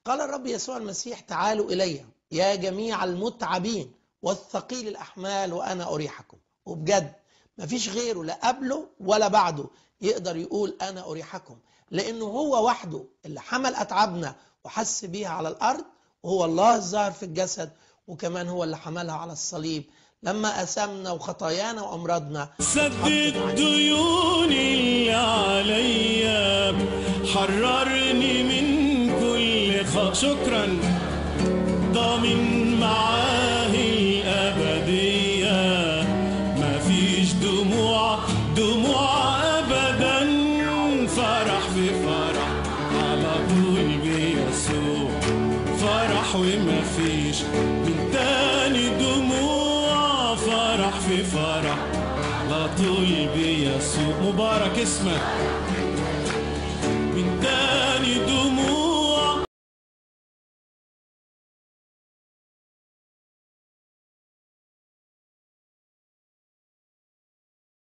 قال الرب يسوع المسيح تعالوا إلي يا جميع المتعبين والثقيل الأحمال وأنا أريحكم وبجد مفيش غيره لا قبله ولا بعده يقدر يقول أنا أريحكم لأنه هو وحده اللي حمل أتعابنا وحس بيها على الأرض وهو الله الظاهر في الجسد وكمان هو اللي حملها على الصليب لما أسمنا وخطايانا وأمراضنا سدد ديوني اللي عليا حررني من كل خ... شكرا ضامن معاه الأبدية مفيش دموع دموع أبدا فرح في فرح على طول بيسوع فرح ومفيش من تاني دموع فرح في فرح على طول بيسوع مبارك اسمك